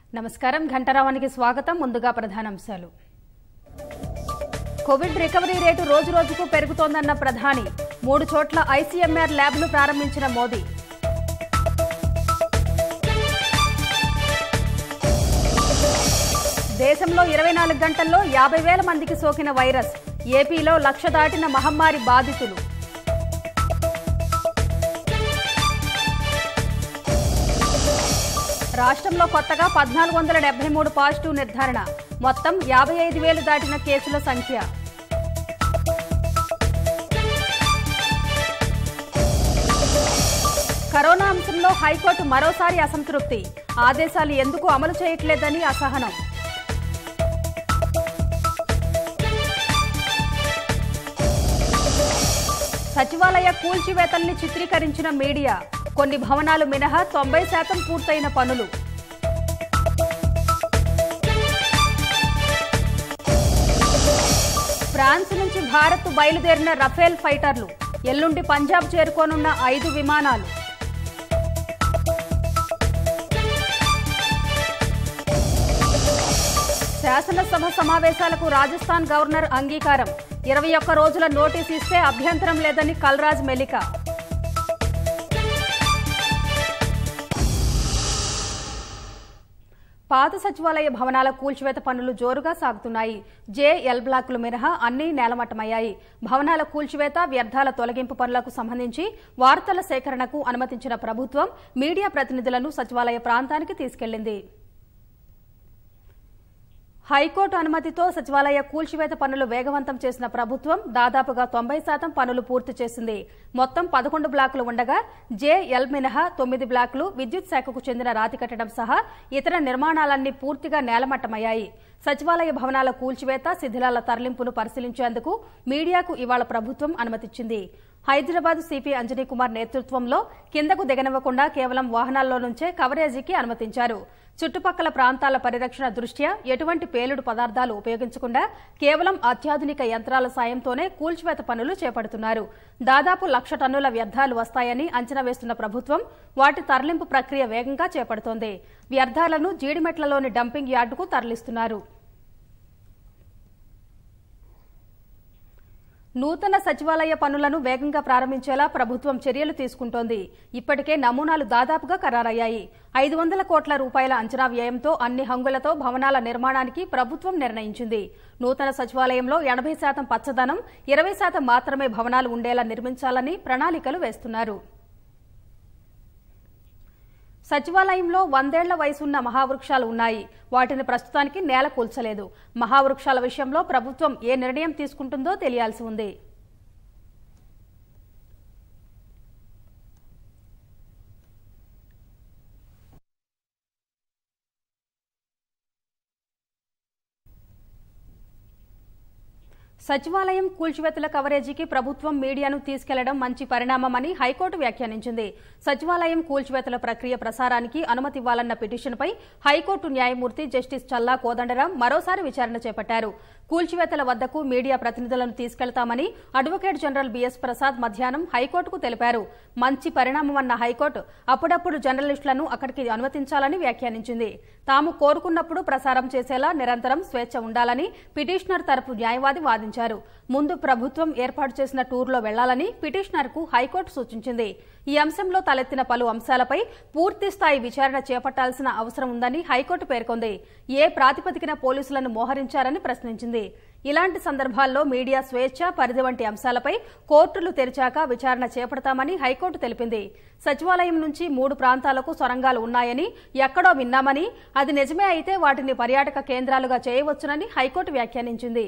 నమస్కారం ఘంటరావానికి స్వాగతం ముందుగా ప్రధానాంశాలు కోవిడ్ రికవరీ రేటు రోజు రోజుకు పెరుగుతోందన్న ప్రధాని మూడు చోట్ల ఐసీఎంఆర్ ల్యాబ్ను ప్రారంభించిన మోదీ దేశంలో ఇరవై నాలుగు గంటల్లో యాభై వేల మందికి సోకిన వైరస్ ఏపీలో లక్ష దాటిన మహమ్మారి బాధితులు రాష్ట్రంలో కొత్తగా పద్నాలుగు వందల డెబ్బై మూడు పాజిటివ్ నిర్ధారణ మొత్తం యాభై ఐదు వేలు దాటిన కేసుల సంఖ్య కరోనా అంశంలో హైకోర్టు మరోసారి అసంతృప్తి ఆదేశాలు ఎందుకు అమలు చేయట్లేదని అసహనం సచివాలయ కూల్చివేతల్ని చిత్రీకరించిన మీడియా కొన్ని భవనాలు మినహా తొంభై శాతం పూర్తయిన పనులు ఫ్రాన్స్ నుంచి భారత్ బయలుదేరిన రఫేల్ ఫైటర్లు ఎల్లుండి పంజాబ్ చేరుకోనున్న ఐదు విమానాలు శాసనసభ సమావేశాలకు రాజస్థాన్ గవర్నర్ అంగీకారం ఇరవై ఒక్క రోజుల నోటీస్ ఇస్తే అభ్యంతరం లేదని కల్రాజ్ మెలిక పాత సచివాలయ భవనాల కూల్చివేత పనులు జోరుగా సాగుతున్నాయి జే ఎల్ బ్లాకులు మినహా అన్ని నేలమట్టమయ్యాయి భవనాల కూల్చివేత వ్యర్థాల తొలగింపు పనులకు సంబంధించి వార్తల సేకరణకు అనుమతించిన ప్రభుత్వం మీడియా ప్రతినిధులను సచివాలయ ప్రాంతానికి తీసుకెళ్లింది హైకోర్టు అనుమతితో సచివాలయ కూల్చివేత పనులు వేగవంతం చేసిన ప్రభుత్వం దాదాపుగా తొంభై శాతం పనులు పూర్తి చేసింది మొత్తం పదకొండు బ్లాకులు ఉండగా జేఎల్ మినహా తొమ్మిది బ్లాకులు విద్యుత్ శాఖకు చెందిన రాతి కట్టడం సహా ఇతర నిర్మాణాలన్నీ పూర్తిగా నేలమట్టమయ్యాయి సచివాలయ భవనాల కూల్చివేత శిథిలాల తరలింపును పరిశీలించేందుకు మీడియాకు ఇవాళ ప్రభుత్వం అనుమతిచ్చింది హైదరాబాద్ సిపి అంజనీ కుమార్ నేతృత్వంలో కిందకు దిగనివ్వకుండా కేవలం వాహనాల్లో నుంచే కవరేజీకి అనుమతించారు చుట్టుపక్కల ప్రాంతాల పరిరక్షణ దృష్ట్యా ఎటువంటి పేలుడు పదార్థాలు ఉపయోగించకుండా కేవలం అత్యాధునిక యంత్రాల సాయంతోనే కూల్చివేత పనులు చేపడుతున్నారు దాదాపు లక్ష టన్నుల వ్యర్థాలు వస్తాయని అంచనా వేస్తున్న ప్రభుత్వం వాటి తరలింపు ప్రక్రియ వేగంగా చేపడుతోంది వ్యర్థాలను జీడిమెట్లలోని డంపింగ్ యార్డుకు తరలిస్తున్నారు నూతన సచివాలయ పనులను వేగంగా ప్రారంభించేలా ప్రభుత్వం చర్యలు తీసుకుంటోంది ఇప్పటికే నమూనాలు దాదాపుగా ఖరారయ్యాయి ఐదు వందల కోట్ల రూపాయల అంచనా వ్యయంతో అన్ని హంగులతో భవనాల నిర్మాణానికి ప్రభుత్వం నిర్ణయించింది నూతన సచివాలయంలో ఎనభై శాతం పచ్చదనం ఇరవై శాతం మాత్రమే భవనాలు ఉండేలా నిర్మించాలని ప్రణాళికలు వేస్తున్నారు సచివాలయంలో వందేళ్ల వయసున్న మహావృక్షాలు ఉన్నాయి వాటిని ప్రస్తుతానికి నేల కూల్చలేదు మహావృక్షాల విషయంలో ప్రభుత్వం ఏ నిర్ణయం తీసుకుంటుందో తెలియాల్సి ఉంది సచివాలయం కూల్చివేతల కవరేజీకి ప్రభుత్వం మీడియాను తీసుకెళ్లడం మంచి పరిణామమని హైకోర్టు వ్యాఖ్యానించింది సచివాలయం కూల్చివేతల ప్రక్రియ ప్రసారానికి అనుమతి ఇవ్వాలన్న పిటిషన్పై హైకోర్టు న్యాయమూర్తి జస్టిస్ చల్లా కోదండరాం మరోసారి విచారణ చేపట్టారు కూల్చివేతల వద్దకు మీడియా ప్రతినిధులను తీసుకెళ్తామని అడ్వకేట్ జనరల్ బీఎస్ ప్రసాద్ మధ్యాహ్నం హైకోర్టుకు తెలిపారు మంచి పరిణామమన్న హైకోర్టు అప్పుడప్పుడు జర్నలిస్టులను అక్కడికి అనుమతించాలని వ్యాఖ్యానించింది తాము కోరుకున్నప్పుడు ప్రసారం చేసేలా నిరంతరం స్వేచ్ఛ ఉండాలని పిటిషనర్ తరపు న్యాయవాది వాదించారు ముందు ప్రభుత్వం ఏర్పాటు చేసిన టూర్లో వెళ్లాలని పిటిషనర్కు హైకోర్టు సూచించింది ఈ అంశంలో తలెత్తిన పలు అంశాలపై పూర్తి స్థాయి విచారణ చేపట్టాల్సిన అవసరం ఉందని హైకోర్టు పేర్కొంది ఏ ప్రాతిపదికన పోలీసులను మోహరించారని ప్రశ్నించింది ఇలాంటి సందర్భాల్లో మీడియా స్వేచ్ఛ పరిధి వంటి అంశాలపై కోర్టులు తెరిచాక విచారణ చేపడతామని హైకోర్టు తెలిపింది సచివాలయం నుంచి మూడు ప్రాంతాలకు సొరంగాలు ఉన్నాయని ఎక్కడో విన్నామని అది నిజమే అయితే వాటిని పర్యాటక కేంద్రాలుగా చేయవచ్చునని హైకోర్టు వ్యాఖ్యానించింది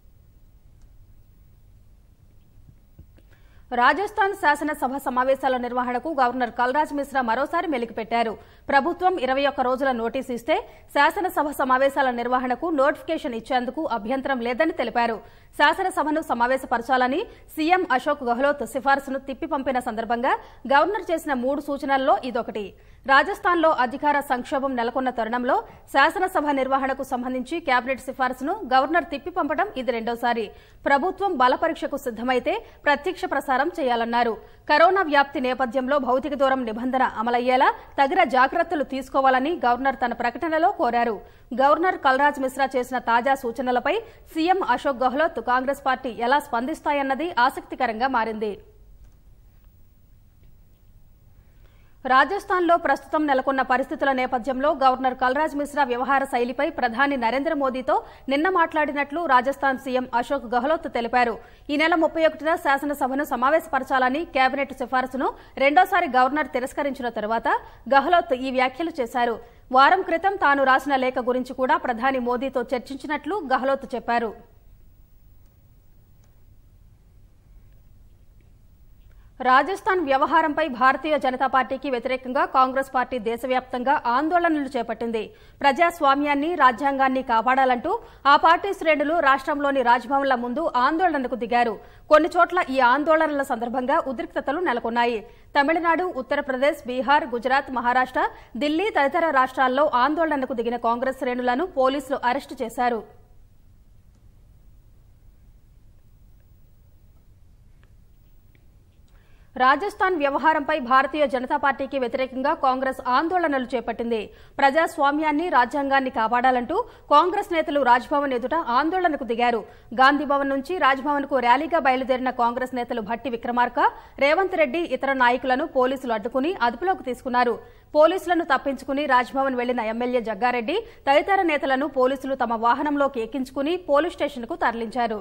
రాజస్థాన్ శాసనసభ సమావేశాల నిర్వహణకు గవర్నర్ కల్రాజ్ మిశ్రా మరోసారి మెలికిపెట్టారు ప్రభుత్వం ఇరవై ఒక్క రోజుల నోటీసు ఇస్తే శాసనసభ సమావేశాల నిర్వహణకు నోటిఫికేషన్ ఇచ్చేందుకు అభ్యంతరం లేదని తెలిపారు శాసనసభను సమావేశపరచాలని సీఎం అశోక్ గెహ్లోత్ సిఫార్సును తిప్పి పంపిన సందర్భంగా గవర్నర్ చేసిన మూడు సూచనల్లో ఇదొకటి రాజస్థాన్లో అధికార సంక్షోభం నెలకొన్న తరుణంలో శాసనసభ నిర్వహణకు సంబంధించి కేబినెట్ సిఫార్సును గవర్నర్ తిప్పి పంపడం ఇది రెండోసారి ప్రభుత్వం బలపరీక్షకు సిద్దమైతే ప్రత్యక్ష ప్రసారం చేయాలన్నారు కరోనా వ్యాప్తి నేపథ్యంలో భౌతిక దూరం నిబంధన అమలయ్యేలా తగిన జాగ్రత్తలు తీసుకోవాలని గవర్నర్ తన ప్రకటనలో కోరారు గవర్నర్ కల్రాజ్ మిశ్రా చేసిన తాజా సూచనలపై సీఎం అశోక్ గెహ్లోత్ కాంగ్రెస్ పార్టీ ఎలా స్పందిస్తాయన్నది ఆసక్తికరంగా మారింది రాజస్థాన్లో ప్రస్తుతం నెలకొన్న పరిస్థితుల నేపథ్యంలో గవర్నర్ కల్రాజ్ మిశ్రా వ్యవహార శైలిపై ప్రధాని నరేంద్ర మోదీతో నిన్న మాట్లాడినట్లు రాజస్థాన్ సీఎం అశోక్ గెహ్లోత్ తెలిపారు ఈ నెల ముప్పై ఒకటిన శాసనసభను సమావేశపరచాలని కేబినెట్ సిఫారసును రెండోసారి గవర్నర్ తిరస్కరించిన తరువాత గెహ్లోత్ ఈ వ్యాఖ్యలు చేశారు వారం క్రితం తాను రాసిన లేఖ గురించి కూడా ప్రధాని మోదీతో చర్చించినట్లు గెహ్లోత్ చెప్పారు రాజస్థాన్ వ్యవహారంపై భారతీయ జనతా పార్టీకి వ్యతిరేకంగా కాంగ్రెస్ పార్టీ దేశవ్యాప్తంగా ఆందోళనలు చేపట్టింది ప్రజాస్వామ్యాన్ని రాజ్యాంగాన్ని కాపాడాలంటూ ఆ పార్టీ శ్రేణులు రాష్ట్రంలోని రాజ్భవన్ల ముందు ఆందోళనకు దిగారు కొన్ని చోట్ల ఈ ఆందోళనల సందర్భంగా ఉద్రిక్తతలు నెలకొన్నాయి తమిళనాడు ఉత్తరప్రదేశ్ బీహార్ గుజరాత్ మహారాష్ట ఢిల్లీ తదితర రాష్ట్రాల్లో ఆందోళనకు దిగిన కాంగ్రెస్ శ్రేణులను పోలీసులు అరెస్టు చేశారు రాజస్థాన్ వ్యవహారంపై భారతీయ జనతా పార్టీకి వ్యతిరేకంగా కాంగ్రెస్ ఆందోళనలు చేపట్టింది ప్రజాస్వామ్యాన్ని రాజ్యాంగాన్ని కాపాడాలంటూ కాంగ్రెస్ నేతలు రాజ్భవన్ ఎదుట ఆందోళనకు దిగారు గాంధీభవన్ నుంచి రాజ్భవన్ కు ర్యాలీగా బయలుదేరిన కాంగ్రెస్ నేతలు భట్టి విక్రమార్క రేవంత్ రెడ్డి ఇతర నాయకులను పోలీసులు అడ్డుకుని అదుపులోకి తీసుకున్నారు పోలీసులను తప్పించుకుని రాజ్భవన్ వెళ్లిన ఎమ్మెల్యే జగ్గారెడ్డి తదితర నేతలను పోలీసులు తమ వాహనంలోకి ఎక్కించుకుని పోలీస్ స్టేషన్కు తరలించారు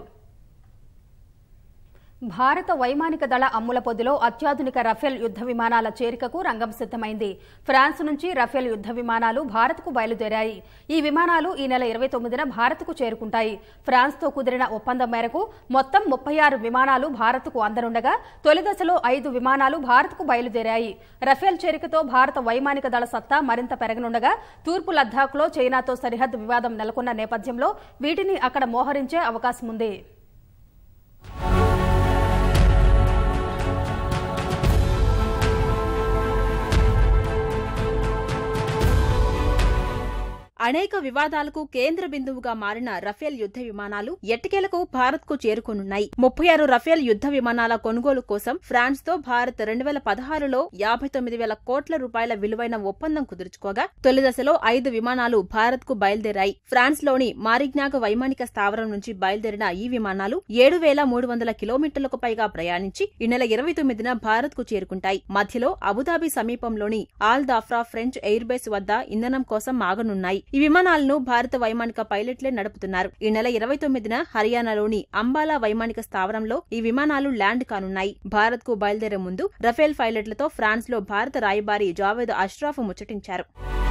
భారత వైమానిక దళ అమ్ముల పొదిలో అత్యాధునిక రఫేల్ యుద్ద విమానాల చేరికకు రంగం సిద్దమైంది ఫ్రాన్స్ నుంచి రఫేల్ యుద్ద విమానాలు భారత్కు బయలుదేరాయి ఈ విమానాలు ఈ నెల ఇరవై తొమ్మిదిన భారత్కు చేరుకుంటాయి ఫ్రాన్స్తో కుదిరిన ఒప్పందం మేరకు మొత్తం ముప్పై ఆరు విమానాలు భారత్కు అందనుండగా తొలి దశలో ఐదు విమానాలు భారత్కు బయలుదేరాయి రఫేల్ చేరికతో భారత వైమానిక దళ సత్తా మరింత పెరగనుండగా తూర్పు లద్దాఖ్లో చైనాతో సరిహద్దు వివాదం నెలకొన్న నేపథ్యంలో వీటిని అక్కడ మోహరించే అవకాశం ఉంది అనేక వివాదాలకు కేంద్ర బిందువుగా మారిన రఫేల్ యుద్ధ విమానాలు ఎట్టకేలకు భారత్ కు చేరుకోనున్నాయి ముప్పై ఆరు రఫేల్ యుద్ధ విమానాల కొనుగోలు కోసం ఫ్రాన్స్ తో భారత్ రెండు వేల పదహారులో యాభై తొమ్మిది వేల కోట్ల రూపాయల విలువైన ఒప్పందం కుదుర్చుకోగా తొలి దశలో ఐదు విమానాలు భారత్ కు బయలుదేరాయి ఫ్రాన్స్ లోని మారిగ్నాగ వైమానిక స్థావరం నుంచి బయలుదేరిన ఈ విమానాలు ఏడు వేల మూడు వందల కిలోమీటర్లకు పైగా ప్రయాణించి ఈ నెల ఇరవై తొమ్మిదిన భారత్ కు చేరుకుంటాయి మధ్యలో అబుదాబి సమీపంలోని Al Dhafra French air base వద్ద ఇంధనం కోసం ఆగనున్నాయి ఈ విమానాలను భారత వైమానిక పైలట్లే నడుపుతున్నారు ఈ నెల ఇరవై తొమ్మిదిన హర్యానాలోని అంబాలా వైమానిక స్థావరంలో ఈ విమానాలు ల్యాండ్ కానున్నాయి భారత్ కు బయలుదేరే ముందు రఫేల్ పైలట్లతో ఫ్రాన్స్ లో భారత రాయబారి జావేద్ అష్రాఫ్ ముచ్చటించారు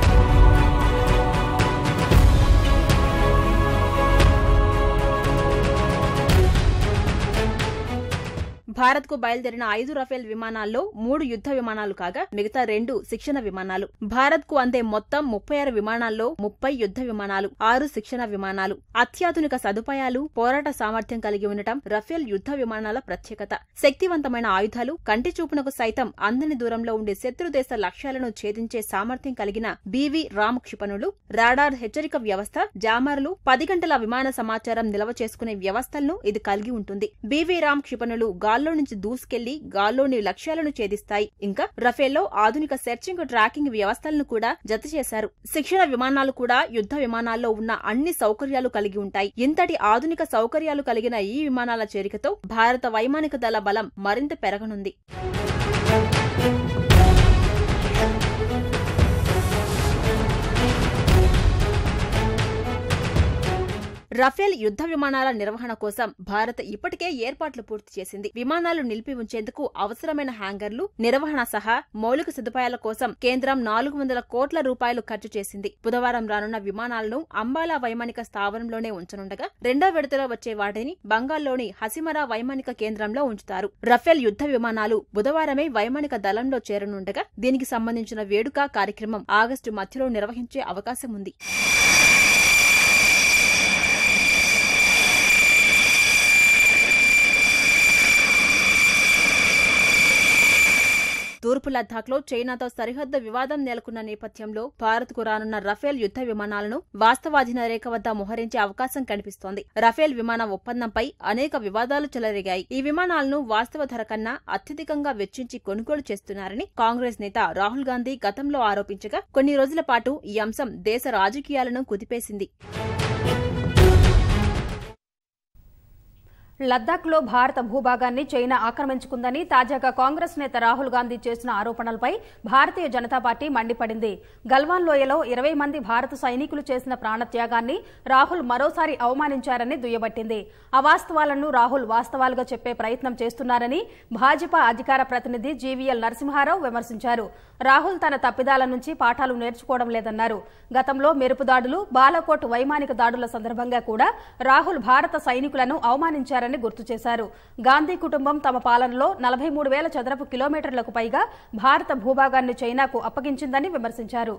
భారత్ కు బయలుదేరిన ఐదు రఫేల్ విమానాల్లో మూడు యుద్ధ విమానాలు కాగా మిగతా రెండు శిక్షణ విమానాలు భారత్ కు అందే మొత్తం ముప్పై ఆరు విమానాల్లో ముప్పై యుద్ధ విమానాలు ఆరు శిక్షణ విమానాలు అత్యాధునిక సదుపాయాలు పోరాట సామర్థ్యం కలిగి ఉండటం రఫేల్ యుద్ధ విమానాల ప్రత్యేకత శక్తివంతమైన ఆయుధాలు కంటి చూపునకు సైతం అందని దూరంలో ఉండే శత్రు దేశ లక్ష్యాలను ఛేదించే సామర్థ్యం కలిగిన బీవీ రామ్ క్షిపణులు రాడార్ హెచ్చరిక వ్యవస్థ జామర్లు పది గంటల విమాన సమాచారం నిల్వ చేసుకునే వ్యవస్థలను ఇది కలిగి ఉంటుంది బీవీ రామ్ క్షిపణులు గాల్లో నుంచి దూసుకెళ్లి గాల్లోని లక్ష్యాలను ఛేదిస్తాయి ఇంకా రఫేల్లో ఆధునిక సెర్చింగ్ ట్రాకింగ్ వ్యవస్థలను కూడా జత చేశారు శిక్షణ విమానాలు కూడా యుద్ధ విమానాల్లో ఉన్న అన్ని సౌకర్యాలు కలిగి ఉంటాయి ఇంతటి ఆధునిక సౌకర్యాలు కలిగిన ఈ విమానాల చేరికతో భారత వైమానిక దళ బలం మరింత పెరగనుంది రఫేల్ యుద్ధ విమానాల నిర్వహణ కోసం భారత్ ఇప్పటికే ఏర్పాట్లు పూర్తి చేసింది విమానాలు నిలిపి ఉంచేందుకు అవసరమైన హ్యాంగర్లు నిర్వహణ సహా మౌలిక సదుపాయాల కోసం కేంద్రం నాలుగు వందల కోట్ల రూపాయలు ఖర్చు చేసింది బుధవారం రానున్న విమానాలను అంబాలా వైమానిక స్థావరంలోనే ఉంచనుండగా రెండో విడతలో వచ్చే వాటిని బంగాల్లోని హసిమరా వైమానిక కేంద్రంలో ఉంచుతారు రఫేల్ యుద్ధ విమానాలు బుధవారమే వైమానిక దళంలో చేరనుండగా దీనికి సంబంధించిన వేడుక కార్యక్రమం ఆగస్టు మధ్యలో నిర్వహించే అవకాశం ఉంది తూర్పు లద్దాఖ్లో చైనాతో సరిహద్దు వివాదం నెలకొన్న నేపథ్యంలో భారత్కు రానున్న రఫేల్ యుద్ధ విమానాలను వాస్తవాధీన రేఖ వద్ద మోహరించే అవకాశం కనిపిస్తోంది రఫేల్ విమాన ఒప్పందంపై అనేక వివాదాలు చెలరేగాయి ఈ విమానాలను వాస్తవ ధర కన్నా అత్యధికంగా వెచ్చించి కొనుగోలు చేస్తున్నారని కాంగ్రెస్ నేత రాహుల్ గాంధీ గతంలో ఆరోపించగా కొన్ని రోజుల పాటు ఈ అంశం దేశ రాజకీయాలను కుదిపేసింది లద్దాఖ్లో భారత భూభాగాన్ని చైనా ఆక్రమించుకుందని తాజాగా కాంగ్రెస్ నేత రాహుల్ గాంధీ చేసిన ఆరోపణలపై భారతీయ జనతా పార్టీ మండిపడింది గల్వాన్ లోయలో ఇరవై మంది భారత సైనికులు చేసిన ప్రాణత్యాగాన్ని రాహుల్ మరోసారి అవమానించారని దుయ్యబట్టింది అవాస్తవాలను రాహుల్ వాస్తవాలుగా చెప్పే ప్రయత్నం చేస్తున్నారని భాజపా అధికార ప్రతినిధి జీవీఎల్ నరసింహారావు విమర్శించారు రాహుల్ తన తప్పిదాల నుంచి పాఠాలు నేర్చుకోవడం లేదన్నారు గతంలో మెరుపు దాడులు బాలాకోట్ వైమానిక దాడుల సందర్భంగా కూడా రాహుల్ భారత సైనికులను అవమానించారని గుర్తు చేశారు గాంధీ కుటుంబం తమ పాలనలో నలభై మూడు వేల చదరపు కిలోమీటర్లకు పైగా భారత భూభాగాన్ని చైనాకు అప్పగించిందని విమర్శించారు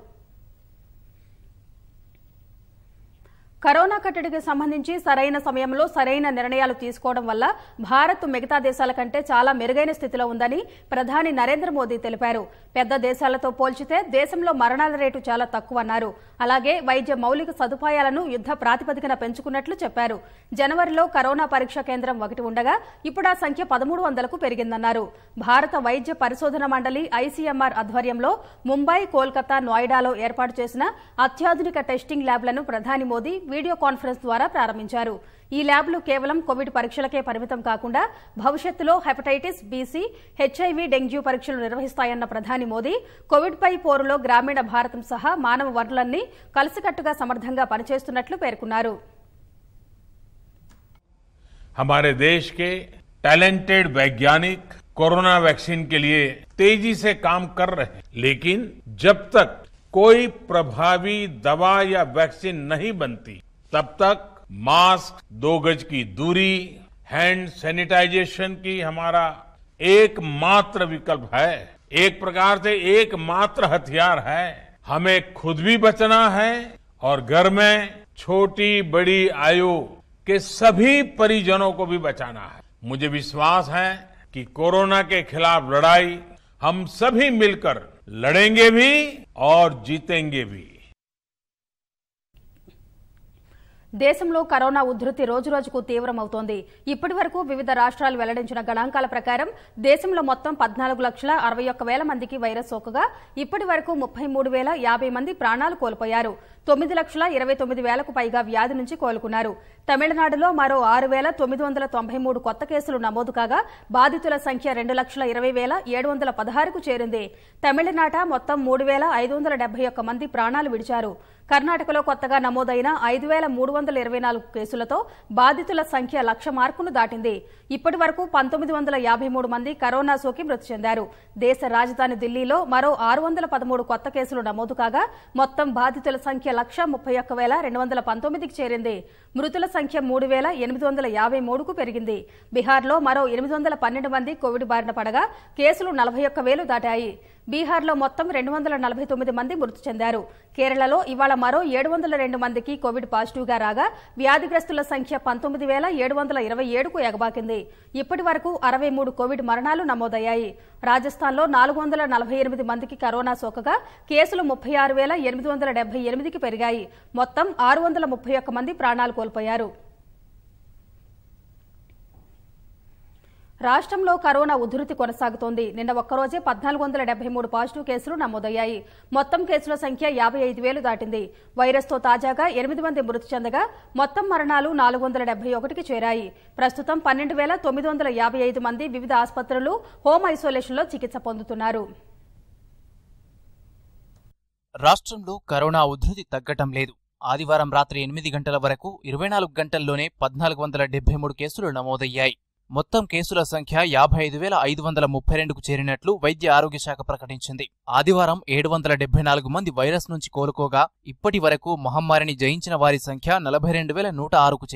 కరోనా కట్టడికి సంబంధించి సరైన సమయంలో సరైన నిర్ణయాలు తీసుకోవడం వల్ల భారత్ మిగతా దేశాల కంటే చాలా మెరుగైన స్థితిలో ఉందని ప్రధాని నరేంద్ర మోదీ తెలిపారు పెద్ద దేశాలతో పోల్చితే దేశంలో మరణాల రేటు చాలా తక్కువ అన్నారు అలాగే వైద్య మౌలిక సదుపాయాలను యుద్ధ ప్రాతిపదికన పెంచుకున్నట్లు చెప్పారు జనవరిలో కరోనా పరీక్ష కేంద్రం ఒకటి ఉండగా ఇప్పుడు ఆ సంఖ్య పదమూడు వందలకు పెరిగిందన్నారు భారత వైద్య పరిశోధన మండలి ఐసీఎంఆర్ ఆధ్వర్యంలో ముంబై కోల్కతా నోయిడాలో ఏర్పాటు చేసిన అత్యాధునిక టెస్టింగ్ ల్యాబ్లను ప్రధాని మోదీ వీడియో కాన్ఫరెన్స్ ద్వారా ప్రారంభించారు ఈ ల్యాబ్లు కేవలం కోవిడ్ పరీక్షలకే పరిమితం కాకుండా భవిష్యత్తులో హెపటైటిస్ బీసీ హెచ్ఐవి డెంగ్యూ పరీక్షలు నిర్వహిస్తాయన్న ప్రధాని మోదీ కోవిడ్పై పోరులో గ్రామీణ భారతం సహా మానవ వనరులన్నీ కలిసికట్టుగా సమర్థంగా పనిచేస్తున్నట్లు పేర్కొన్నారు हमारे देश के टैलेंटेड वैज्ञानिक कोरोना वैक्सीन के लिए तेजी से काम कर रहे हैं लेकिन जब तक कोई प्रभावी दवा या वैक्सीन नहीं बनती तब तक मास्क दो गज की दूरी हैंड सैनिटाइजेशन की हमारा एकमात्र विकल्प है एक प्रकार से एकमात्र हथियार है हमें खुद भी बचना है और घर में छोटी बड़ी आयु के सभी परिजनों को भी बचाना है मुझे विश्वास है कि कोरोना के खिलाफ लड़ाई हम सभी मिलकर लड़ेंगे भी और जीतेंगे भी దేశంలో కరోనా ఉధృతి రోజురోజుకు తీవ్రమవుతోంది ఇప్పటి వరకు వివిధ రాష్ట్రాలు వెల్లడించిన గణాంకాల ప్రకారం దేశంలో మొత్తం పద్నాలుగు లక్షల అరవై ఒక్క వేల మందికి వైరస్ సోకగా ఇప్పటి వరకు ముప్పై మూడు వేల యాభై మంది ప్రాణాలు కోల్పోయారు తొమ్మిది లక్షల ఇరవై తొమ్మిది వేలకు పైగా వ్యాధి నుంచి కోలుకున్నారు తమిళనాడులో మరో ఆరు వేల తొమ్మిది వందల తొంభై మూడు కొత్త కేసులు నమోదు కాగా బాధితుల సంఖ్య రెండు లక్షల ఇరవై వేల ఏడు వందల పదహారుకు చేరింది తమిళనాట మొత్తం మూడు వేల ఐదు వందల డెబ్బై ఒక్క మంది ప్రాణాలు విడిచారు కర్ణాటకలో కొత్తగా నమోదైన ఐదు వేల మూడు వందల ఇరవై నాలుగు కేసులతో బాధితుల సంఖ్య లక్ష మార్కును దాటింది ఇప్పటి వరకు పంతొమ్మిది వందల యాభై మూడు మంది కరోనా సోకి మృతి చెందారు దేశ రాజధాని ఢిల్లీలో మరో ఆరు వందల పదమూడు కొత్త కేసులు నమోదు కాగా మొత్తం బాధితుల సంఖ్య లక్ష ముప్పై ఒక్క వేల రెండు వందల పంతొమ్మిదికి చేరింది మృతుల సంఖ్య మూడు వేల ఎనిమిది వందల యాభై మూడుకు పెరిగింది బీహార్లో మరో ఎనిమిది వందల పన్నెండు మంది కోవిడ్ బారిన పడగా కేసులు నలభై ఒక్క వేలు దాటాయి బీహార్లో మొత్తం రెండు వందల నలభై తొమ్మిది మంది మృతి చెందారు కేరళలో ఇవాళ మరో ఏడు వందల రెండు మందికి కోవిడ్ పాజిటివ్గా రాగా వ్యాధిగ్రస్తుల సంఖ్య పంతొమ్మిది వేల ఏడు వందల ఇరవై ఏడుకు ఎగబాకింది ఇప్పటి వరకు అరవై మూడు కోవిడ్ మరణాలు నమోదయ్యాయి రాజస్థాన్లో నాలుగు వందల నలభై ఎనిమిది మందికి కరోనా సోకగా కేసులు ముప్పై ఆరు వేల ఎనిమిది వందల డెబ్బై ఎనిమిదికి పెరిగాయి మొత్తం ఆరు వందల ముప్పై ఒక్క మంది ప్రాణాలు కోల్పోయారు రాష్ట్రంలో కరోనా ఉధృతి కొనసాగుతోంది నిన్న ఒక్కరోజే పద్నాలుగు వందల డెబ్బై మూడు పాజిటివ్ కేసులు నమోదయ్యాయి మొత్తం కేసుల సంఖ్య యాభై ఐదు వేలు దాటింది వైరస్తో తాజాగా ఎనిమిది మంది మృతి చెందగా మొత్తం మరణాలు నాలుగు వందల డెబ్బై ఒకటికి చేరాయి ప్రస్తుతం పన్నెండు వేల తొమ్మిది వందల యాభై ఐదు మంది వివిధ ఆసుపత్రులు హోమ్ ఐసోలేషన్లో చికిత్స పొందుతున్నారు రాష్ట్రంలో కరోనా ఉధృతి తగ్గటం లేదు ఆదివారం రాత్రి ఎనిమిది గంటల వరకు ఇరవై నాలుగు గంటల్లోనే పద్నాలుగు వందల డెబ్బై మూడు కేసులు నమోదయ్యాయి మొత్తం కేసుల సంఖ్య యాభై ఐదు వేల ఐదు వందల ముప్పై రెండుకు చేరినట్లు వైద్య ఆరోగ్య శాఖ ప్రకటించింది ఆదివారం ఏడు వందల డెబ్బై నాలుగు మంది వైరస్ నుంచి కోలుకోగా ఇప్పటి వరకు మహమ్మారిని జయించిన వారి సంఖ్య నలభై రెండు వేల నూట ఆరుకు చేరింది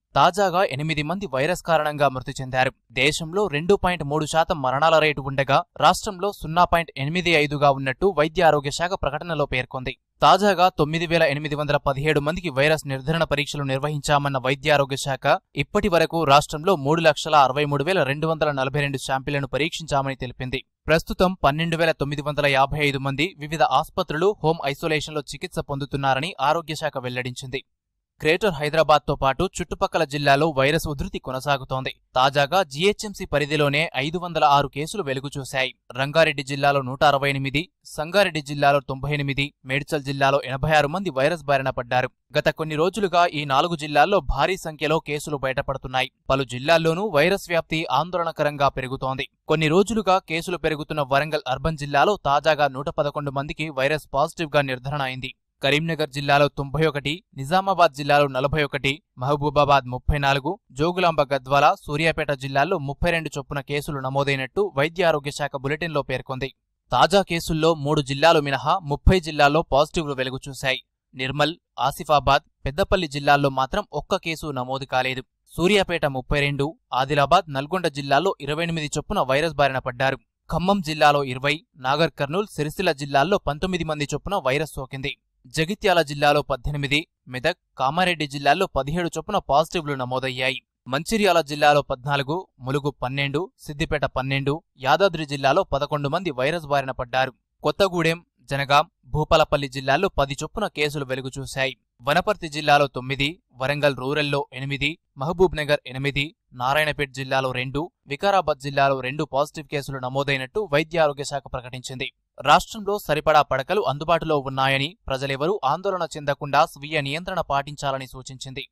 తాజాగా ఎనిమిది మంది వైరస్ కారణంగా మృతి చెందారు దేశంలో రెండు పాయింట్ మూడు శాతం మరణాల రేటు ఉండగా రాష్ట్రంలో సున్నా పాయింట్ ఎనిమిది ఐదుగా ఉన్నట్టు వైద్య ఆరోగ్య శాఖ ప్రకటనలో పేర్కొంది తాజాగా తొమ్మిది వేల ఎనిమిది వందల పదిహేడు మందికి వైరస్ నిర్ధారణ పరీక్షలు నిర్వహించామన్న వైద్య ఆరోగ్య శాఖ ఇప్పటి వరకు రాష్ట్రంలో మూడు లక్షల అరవై మూడు వేల రెండు వందల నలభై రెండు శాంపిళ్లను పరీక్షించామని తెలిపింది ప్రస్తుతం పన్నెండు వేల తొమ్మిది వందల యాభై ఐదు మంది వివిధ ఆసుపత్రులు హోం ఐసోలేషన్లో చికిత్స పొందుతున్నారని ఆరోగ్య శాఖ వెల్లడించింది గ్రేటర్ హైదరాబాద్తో పాటు చుట్టుపక్కల జిల్లాలో వైరస్ ఉధృతి కొనసాగుతోంది తాజాగా జీహెచ్ఎంసీ పరిధిలోనే ఐదు వందల ఆరు కేసులు వెలుగుచూశాయి రంగారెడ్డి జిల్లాలో నూట అరవై ఎనిమిది సంగారెడ్డి జిల్లాలో తొంభై ఎనిమిది మేడ్చల్ జిల్లాలో ఎనభై ఆరు మంది వైరస్ బారిన పడ్డారు గత కొన్ని రోజులుగా ఈ నాలుగు జిల్లాల్లో భారీ సంఖ్యలో కేసులు బయటపడుతున్నాయి పలు జిల్లాల్లోనూ వైరస్ వ్యాప్తి ఆందోళనకరంగా పెరుగుతోంది కొన్ని రోజులుగా కేసులు పెరుగుతున్న వరంగల్ అర్బన్ జిల్లాలో తాజాగా నూట పదకొండు మందికి వైరస్ పాజిటివ్ గా నిర్ధారణ అయింది కరీంనగర్ జిల్లాలో తొంభై ఒకటి నిజామాబాద్ జిల్లాలో నలభై ఒకటి మహబూబాబాద్ ముప్పై నాలుగు జోగులాంబ గద్వాల సూర్యాపేట జిల్లాల్లో ముప్పై రెండు చొప్పున కేసులు నమోదైనట్టు వైద్య ఆరోగ్య శాఖ బులెటిన్లో పేర్కొంది తాజా కేసుల్లో మూడు జిల్లాలు మినహా ముప్పై జిల్లాల్లో పాజిటివ్లు వెలుగుచూశాయి నిర్మల్ ఆసిఫాబాద్ పెద్దపల్లి జిల్లాల్లో మాత్రం ఒక్క కేసు నమోదు కాలేదు సూర్యాపేట ముప్పై రెండు ఆదిలాబాద్ నల్గొండ జిల్లాల్లో ఇరవై ఎనిమిది చొప్పున వైరస్ బారిన పడ్డారు ఖమ్మం జిల్లాలో ఇరవై నాగర్ కర్నూల్ సిరిసిల్ల జిల్లాల్లో పంతొమ్మిది మంది చొప్పున వైరస్ సోకింది జగిత్యాల జిల్లాలో పద్దెనిమిది మెదక్ కామారెడ్డి జిల్లాల్లో పదిహేడు చొప్పున పాజిటివ్లు నమోదయ్యాయి మంచిర్యాల జిల్లాలో పద్నాలుగు ములుగు పన్నెండు సిద్దిపేట పన్నెండు యాదాద్రి జిల్లాలో పదకొండు మంది వైరస్ బారిన పడ్డారు కొత్తగూడెం జనగాం భూపాలపల్లి జిల్లాల్లో పది చొప్పున కేసులు వెలుగుచూశాయి వనపర్తి జిల్లాలో తొమ్మిది వరంగల్ రూరల్లో ఎనిమిది మహబూబ్ నగర్ ఎనిమిది నారాయణపేట్ జిల్లాలో రెండు వికారాబాద్ జిల్లాలో రెండు పాజిటివ్ కేసులు నమోదైనట్టు వైద్య ఆరోగ్య శాఖ ప్రకటించింది రాష్ట్రంలో సరిపడా పడకలు అందుబాటులో ఉన్నాయని ప్రజలెవరూ ఆందోళన చెందకుండా స్వీయ నియంత్రణ పాటించాలని సూచించింది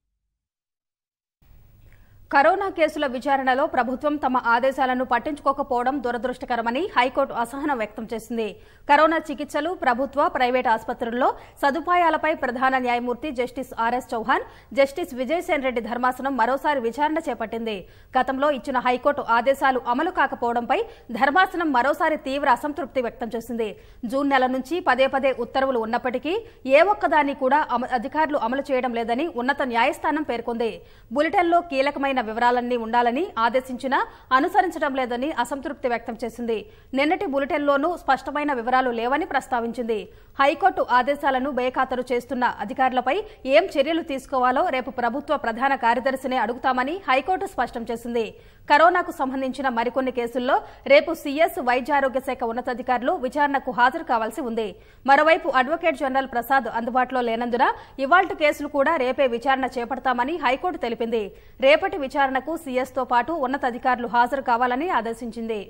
కరోనా కేసుల విచారణలో ప్రభుత్వం తమ ఆదేశాలను పట్టించుకోకపోవడం దురదృష్టకరమని హైకోర్టు అసహనం వ్యక్తం చేసింది కరోనా చికిత్సలు ప్రభుత్వ ప్రైవేట్ ఆసుపత్రుల్లో సదుపాయాలపై ప్రధాన న్యాయమూర్తి Justice RS Chauhan Justice Vijaysen Reddy ధర్మాసనం మరోసారి విచారణ చేపట్టింది గతంలో ఇచ్చిన హైకోర్టు ఆదేశాలు అమలు కాకపోవడంపై ధర్మాసనం మరోసారి తీవ్ర అసంతృప్తి వ్యక్తం చేసింది జూన్ నెల నుంచి పదే పదే ఉత్తర్వులు ఉన్నప్పటికీ ఏ ఒక్కదాన్ని కూడా అమ- అధికారులు అమలు చేయడం లేదని ఉన్నత న్యాయస్థానం పేర్కొంది బులెటిన్లో కీలకమైన వివరాలన్నీ ఉండాలని ఆదేశించినా అనుసరించడం లేదని అసంతృప్తి వ్యక్తం చేసింది నిన్నటి బులెటిన్లోనూ స్పష్టమైన వివరాలు లేవని ప్రస్తావించింది హైకోర్టు ఆదేశాలను బేఖాతరు చేస్తున్న అధికారులపై ఏం చర్యలు తీసుకోవాలో రేపు ప్రభుత్వ ప్రధాన కార్యదర్శినే అడుగుతామని హైకోర్టు స్పష్టం చేసింది కరోనాకు సంబంధించిన మరికొన్ని కేసుల్లో రేపు సీఎస్ వైద్యారోగ్య శాఖ ఉన్నతాధికారులు విచారణకు హాజరు కావాల్సి ఉంది మరోవైపు అడ్వకేట్ జనరల్ ప్రసాద్ అందుబాటులో లేనందున ఇవాల్టి కేసులు కూడా రేపే విచారణ చేపడతామని హైకోర్టు తెలిపింది రేపటి విచారణకు సీఎస్ తో పాటు ఉన్నతాధికారులు హాజరు కావాలని ఆదేశించింది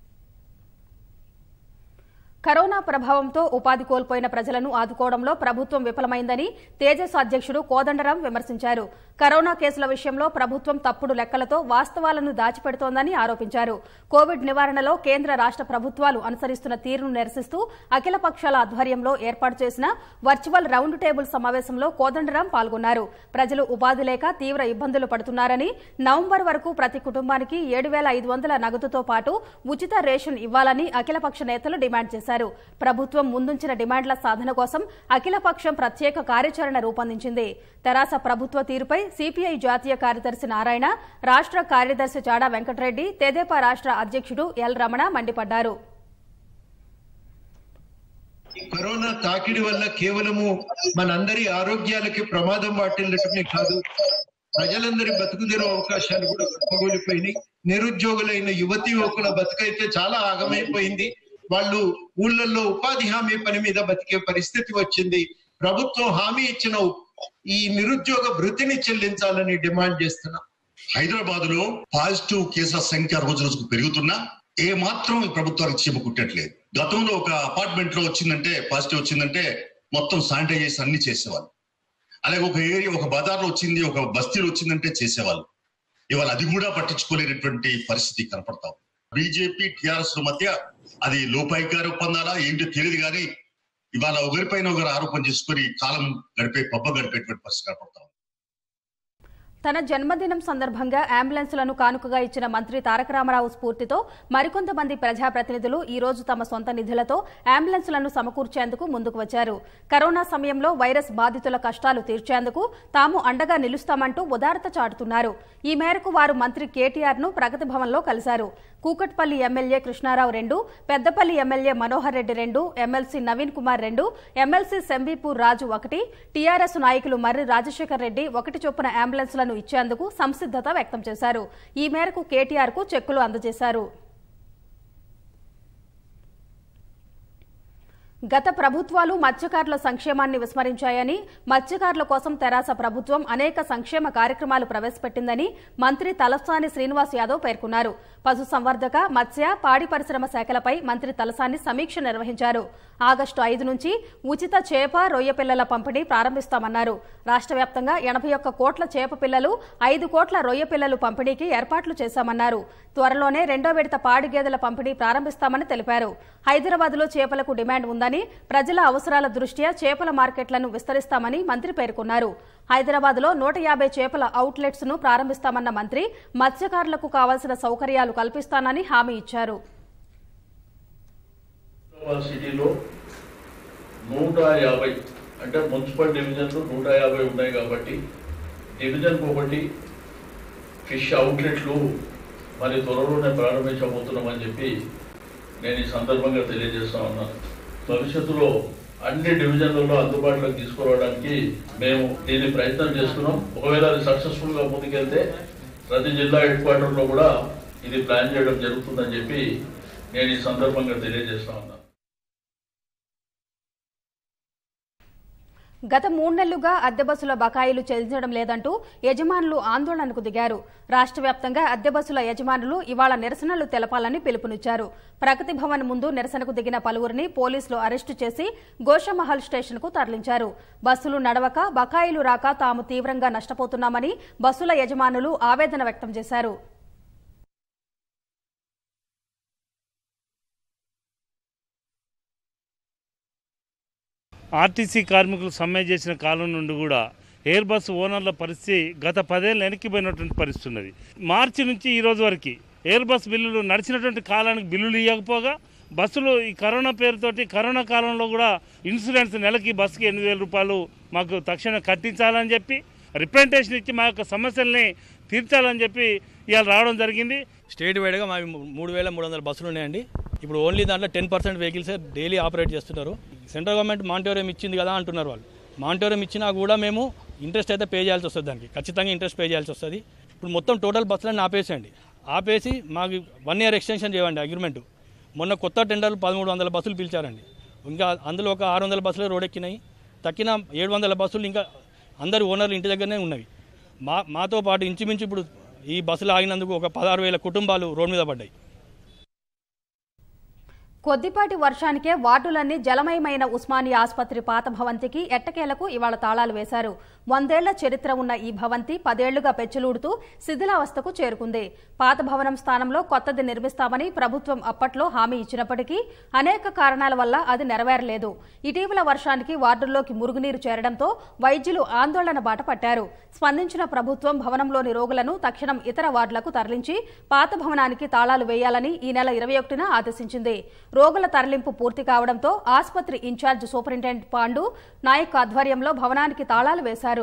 కరోనా ప్రభావంతో ఉపాధి కోల్పోయిన ప్రజలను ఆదుకోవడంలో ప్రభుత్వం విఫలమైందని తేజస్ అధ్యక్షుడు కోదండరాం విమర్శించారు కరోనా కేసుల విషయంలో ప్రభుత్వం తప్పుడు లెక్కలతో వాస్తవాలను దాచిపెడుతోందని ఆరోపించారు కోవిడ్ నివారణలో కేంద్ర రాష్ట ప్రభుత్వాలు అనుసరిస్తున్న తీరును నిరసిస్తూ అఖిల పక్షాల ఆధ్వర్యంలో ఏర్పాటు చేసిన వర్చువల్ రౌండ్ టేబుల్ సమావేశంలో కోదండరాం పాల్గొన్నారు ప్రజలు ఉపాధి లేక తీవ్ర ఇబ్బందులు పడుతున్నారని నవంబర్ వరకు ప్రతి కుటుంబానికి ఏడు వేల ఐదు వందల నగదుతో పాటు ఉచిత రేషన్ ఇవ్వాలని అఖిలపక్ష నేతలు డిమాండ్ చేశారు ప్రభుత్వం ముందుంచిన డిమాండ్ల సాధన కోసం అఖిలపక్షం ప్రత్యేక కార్యాచరణ రూపొందించింది తెరాస ప్రభుత్వ తీరుపై సిపిఐ జాతీయ కార్యదర్శి నారాయణ రాష్ట్ర కార్యదర్శి చాడా వెంకటరెడ్డి తెదేపా రాష్ట్ర అధ్యక్షుడు ఎల్ రమణ మండిపడ్డారు ఈ కరోనా తాకిడి వల్ల కేవలము మనందరి ఆరోగ్యాలకి ప్రమాదం వాటిల్లటమే కాదు ప్రజలందరి బతుకుదెరు అవకాశాలు కూడా కొనుగోలిపోయినాయి నిరుద్యోగులైన యువతి యువకుల బతుకైతే చాలా ఆగమైపోయింది వాళ్ళు ఊళ్ళల్లో ఉపాధి హామీ పని మీద బతికే పరిస్థితి వచ్చింది ప్రభుత్వం హామీ ఇచ్చిన ఉ- ఈ నిరుద్యోగ భృతిని చెల్లించాలని డిమాండ్ చేస్తున్నాం హైదరాబాద్ లో పాజిటివ్ కేసుల సంఖ్య రోజు రోజుకు పెరుగుతున్నా ఏ మాత్రం ఈ ప్రభుత్వానికి చీమ కుట్టట్లేదు గతంలో ఒక అపార్ట్మెంట్ లో వచ్చిందంటే పాజిటివ్ వచ్చిందంటే మొత్తం శానిటైజేషన్ అన్ని చేసేవాళ్ళు అలాగే ఒక ఏరియా ఒక బజార్లో వచ్చింది ఒక బస్తీలో వచ్చిందంటే చేసేవాళ్ళు ఇవాళ అది కూడా పట్టించుకోలేనటువంటి పరిస్థితి కనపడతాం బీజేపీ టిఆర్ఎస్ మధ్య అది లోపాయికారి ఒప్పందాలా ఏంటో తెలియదు కానీ ఇవాళ ఒకరిపైన ఒకరు ఆరోపణ చేసుకొని కాలం గడిపే పబ్బ గడిపేటువంటి పరిస్థితి కనపడతాం తన జన్మదినం సందర్భంగా అంబులెన్సులను కానుకగా ఇచ్చిన మంత్రి తారక రామారావు స్ఫూర్తితో మరికొంతమంది ప్రజాప్రతినిధులు ఈ రోజు తమ సొంత నిధులతో అంబులెన్సులను సమకూర్చేందుకు ముందుకు వచ్చారు కరోనా సమయంలో వైరస్ బాధితుల కష్టాలు తీర్చేందుకు తాము అండగా నిలుస్తామంటూ ఉదారత చాటుతున్నారు ఈ మేరకు వారు మంత్రి కేటీఆర్ ను ప్రగతి భవన్లో కలిశారు కూకట్పల్లి ఎమ్మెల్యే కృష్ణారావు రెండు పెద్దపల్లి ఎమ్మెల్యే మనోహర్ రెడ్డి రెండు ఎమ్మెల్సీ నవీన్ కుమార్ రెండు ఎమ్మెల్సీ సెంబీపూర్ రాజు ఒకటి టీఆర్ఎస్ నాయకులు మర్రి రాజశేఖర్ రెడ్డి ఒకటి చొప్పున అంబులెన్స్లను ఇచ్చేందుకు సంసిద్దత వ్యక్తం చేశారు ఈ మేరకు కేటీఆర్ కు చెక్కులు అందజేశారు గత ప్రభుత్వాలు మత్స్యకారుల సంక్షేమాన్ని విస్మరించాయని మత్స్యకారుల కోసం తెరాస ప్రభుత్వం అనేక సంక్షేమ కార్యక్రమాలు ప్రవేశపెట్టిందని మంత్రి తలసాని శ్రీనివాస్ యాదవ్ పేర్కొన్నారు పశుసంవర్ధక మత్స్య పాడి పరిశ్రమ శాఖలపై మంత్రి తలసాని సమీక్ష నిర్వహించారు ఆగస్టు ఐదు నుంచి ఉచిత చేప రొయ్య పిల్లల పంపిణీ ప్రారంభిస్తామన్నారు రాష్ట్ర వ్యాప్తంగా ఎనభై ఒక్క కోట్ల చేప పిల్లలు ఐదు కోట్ల రొయ్య పిల్లలు పంపిణీకి ఏర్పాట్లు చేశామన్నారు త్వరలోనే రెండో విడత పాడి గేదెల పంపిణీ ప్రారంభిస్తామని తెలిపారు హైదరాబాద్ లో చేపలకు డిమాండ్ ఉందని ప్రజల అవసరాల దృష్ట్యా చేపల మార్కెట్లను విస్తరిస్తామని మంత్రి పేర్కొన్నారు హైదరాబాద్ లో నూట యాభై చేపల అవుట్లెట్స్ ను ప్రారంభిస్తామన్న మంత్రి మత్స్యకారులకు కావాల్సిన సౌకర్యాలు కల్పిస్తానని హామీ ఇచ్చారు హైదరాబాద్ సిటీలో నూట యాభై అంటే మున్సిపల్ డివిజన్లు నూట యాభై ఉన్నాయి కాబట్టి డివిజన్కి ఒకటి ఫిష్ అవుట్లెట్లు మరి త్వరలోనే ప్రారంభించబోతున్నామని చెప్పి నేను ఈ సందర్భంగా తెలియజేస్తా ఉన్నాను భవిష్యత్తులో అన్ని డివిజన్లలో అందుబాటులోకి తీసుకురావడానికి మేము దీన్ని ప్రయత్నం చేస్తున్నాం ఒకవేళ అది సక్సెస్ఫుల్ గా ముందుకెళ్తే ప్రతి జిల్లా హెడ్ క్వార్టర్లో కూడా ఇది ప్లాన్ చేయడం జరుగుతుందని చెప్పి నేను ఈ సందర్భంగా తెలియజేస్తా ఉన్నాను గత మూడు నెలలుగా అద్దె బస్సుల బకాయిలు చెల్లించడం లేదంటూ యజమానులు ఆందోళనకు దిగారు రాష్ట్ర వ్యాప్తంగా అద్దె బస్సుల యజమానులు ఇవాళ నిరసనలు తెలపాలని పిలుపునిచ్చారు ప్రగతి భవన్ ముందు నిరసనకు దిగిన పలువురిని పోలీసులు అరెస్టు చేసి గోషమహల్ స్టేషన్కు తరలించారు బస్సులు నడవక బకాయిలు రాక తాము తీవ్రంగా నష్టపోతున్నామని బస్సుల యజమానులు ఆవేదన వ్యక్తం చేశారు ఆర్టీసీ కార్మికులు సమ్మె చేసిన కాలం నుండి కూడా ఎయిర్ బస్ ఓనర్ల పరిస్థితి గత పదేళ్ళు వెనక్కిపోయినటువంటి పరిస్థితి ఉన్నది మార్చి నుంచి ఈ రోజు వరకు ఎయిర్ బస్ బిల్లులు నడిచినటువంటి కాలానికి బిల్లులు ఇవ్వకపోగా బస్సులు ఈ కరోనా పేరుతోటి కరోనా కాలంలో కూడా ఇన్సూరెన్స్ నెలకి బస్సుకి ఎనిమిది వేల రూపాయలు మాకు తక్షణం కట్టించాలని చెప్పి రిప్రజెంటేషన్ ఇచ్చి మా యొక్క సమస్యల్ని తీర్చాలని చెప్పి ఇవాళ రావడం జరిగింది స్టేట్ వైడ్గా మా మూడు వేల మూడు వందల బస్సులు ఉన్నాయండి ఇప్పుడు ఓన్లీ దాంట్లో ten percent vehicles daily operate చేస్తున్నారు సెంట్రల్ గవర్నమెంట్ మానిటోరియం ఇచ్చింది కదా అంటున్నారు వాళ్ళు మానిటోరియం ఇచ్చినా కూడా మేము ఇంట్రెస్ట్ అయితే పే చేయాల్సి వస్తుంది దానికి ఖచ్చితంగా ఇంట్రెస్ట్ పే చేయాల్సి వస్తుంది ఇప్పుడు మొత్తం టోటల్ బస్సులన్నీ ఆపేసేయండి ఆపేసి మాకు వన్ ఇయర్ ఎక్స్టెన్షన్ చేయండి అగ్రిమెంట్ మొన్న కొత్త టెండర్లు పదమూడు వందల బస్సులు పిలిచారండి ఇంకా అందులో ఒక ఆరు వందల బస్సులు రోడ్ ఎక్కినాయి తక్కిన ఏడు వందల బస్సులు ఇంకా అందరు ఓనర్లు ఇంటి దగ్గరనే ఉన్నవి మా మాతో పాటు ఇంచుమించు ఇప్పుడు ఈ బస్సులు ఆగినందుకు ఒక పదహారు వేల కుటుంబాలు రోడ్ మీద పడ్డాయి కొద్దిపాటి వర్షానికే వార్డులన్నీ జలమయమైన ఉస్మానియా ఆసుపత్రి పాత భవంతికి ఎట్టకేలకు ఇవాళ తాళాలు వేశారు వందేళ్ల చరిత్ర ఉన్న ఈ భవంతి పదేళ్లుగా పెచ్చులూడుతూ శిథిలావస్థకు చేరుకుంది పాత భవనం స్థానంలో కొత్తది నిర్మిస్తామని ప్రభుత్వం అప్పట్లో హామీ ఇచ్చినప్పటికీ అనేక కారణాల వల్ల అది నెరవేరలేదు ఇటీవల వర్షానికి వార్డుల్లోకి మురుగునీరు చేరడంతో వైద్యులు ఆందోళన బాట పట్టారు స్పందించిన ప్రభుత్వం భవనంలోని రోగులను తక్షణం ఇతర వార్డులకు తరలించి పాత భవనానికి తాళాలు వేయాలని ఈ నెల ఇరవై ఒకటిన ఆదేశించింది రోగుల తరలింపు పూర్తి కావడంతో ఆసుపత్రి ఇన్ఛార్జ్ సూపరింటెండెంట్ పాండు నాయక్ ఆధ్వర్యంలో భవనానికి తాళాలు వేశారు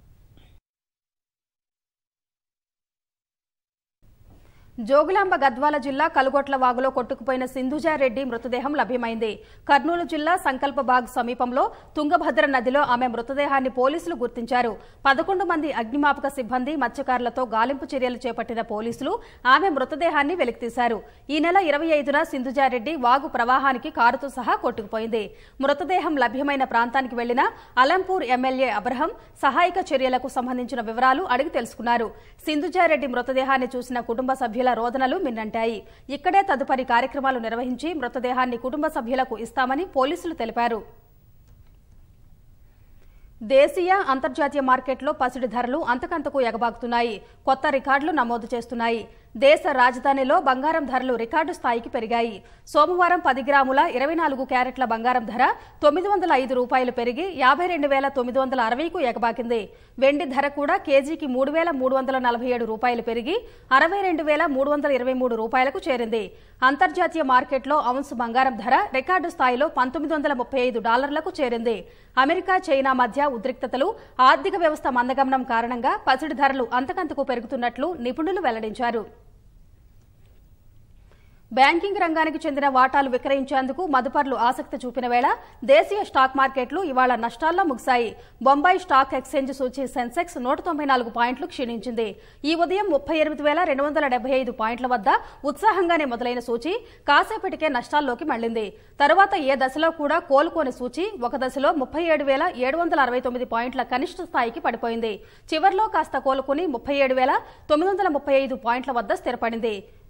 జోగులాంబ గద్వాల జిల్లా కలుగొట్ల వాగులో కొట్టుకుపోయిన సింధుజారెడ్డి మృతదేహం లభ్యమైంది కర్నూలు జిల్లా సంకల్పబాగ్ సమీపంలో తుంగభద్ర నదిలో ఆమె మృతదేహాన్ని పోలీసులు గుర్తించారు పదకొండు మంది అగ్నిమాపక సిబ్బంది మత్స్యకారులతో గాలింపు చర్యలు చేపట్టిన పోలీసులు ఆమె మృతదేహాన్ని వెలికితీశారు ఈ నెల ఇరవై ఐదున సింధుజారెడ్డి వాగు ప్రవాహానికి కారుతో సహా కొట్టుకుపోయింది మృతదేహం లభ్యమైన ప్రాంతానికి వెళ్లిన అలంపూర్ ఎమ్మెల్యే అబ్రహం సహాయక చర్యలకు సంబంధించిన వివరాలు అడిగి తెలుసుకున్నారు సింధుజారెడ్డి మృతదేహాన్ని చూసిన కుటుంబ సభ్యుల రోదనలు మిన్నంటాయి ఇక్కడే తదుపరి కార్యక్రమాలు నిర్వహించి మృతదేహాన్ని కుటుంబ సభ్యులకు ఇస్తామని పోలీసులు తెలిపారు దేశీయ అంతర్జాతీయ మార్కెట్లో పసిడి ధరలు అంతకంతకు ఎగబాకుతున్నాయి కొత్త రికార్డులు నమోదు చేస్తున్నాయి దేశ రాజధానిలో బంగారం ధరలు రికార్డు స్థాయికి పెరిగాయి సోమవారం పది గ్రాముల ఇరవై నాలుగు క్యారెట్ల బంగారం ధర తొమ్మిది వందల ఐదు రూపాయలు పెరిగి యాభై రెండు వేల తొమ్మిది వందల అరవైకు ఎగబాకింది వెండి ధర కూడా కేజీకి మూడు వేల మూడు వందల నలభై ఏడు రూపాయలు పెరిగి అరవై రెండు వేల మూడు వందల ఇరవై మూడు రూపాయలకు చేరింది అంతర్జాతీయ మార్కెట్లో ఔన్స్ బంగారం ధర రికార్డు స్థాయిలో పంతొమ్మిది వందల ముప్పై ఐదు డాలర్లకు చేరింది అమెరికా చైనా మధ్య ఉద్రిక్తతలు ఆర్థిక వ్యవస్థ మందగమనం కారణంగా పసిడి ధరలు అంతకంతకు పెరుగుతున్నట్లు నిపుణులు వెల్లడించారు బ్యాంకింగ్ రంగానికి చెందిన వాటాలు విక్రయించేందుకు మదుపర్లు ఆసక్తి చూపిన వేళ దేశీయ స్టాక్ మార్కెట్లు ఇవాళ నష్టాల్లో ముగిశాయి బొంబాయి స్టాక్ ఎక్స్చేంజ్ సూచీ సెన్సెక్స్ నూట తొంభై నాలుగు పాయింట్లు క్షీణించింది ఈ ఉదయం ముప్పై ఎనిమిది వేల రెండు వందల డెబ్బై ఐదు పాయింట్ల వద్ద ఉత్సాహంగానే మొదలైన సూచీ కాసేపటికే నష్టాల్లోకి మళ్లింది తరువాత ఏ దశలో కూడా కోలుకోని సూచీ ఒక దశలో ముప్పై ఏడు వేల ఏడు వందల అరవై తొమ్మిది పాయింట్ల కనిష్ట స్థాయికి పడిపోయింది చివర్లో కాస్త కోలుకుని ముప్పై ఏడు వేల తొమ్మిది వందల ముప్పై ఐదు పాయింట్ల వద్ద స్థిరపడింది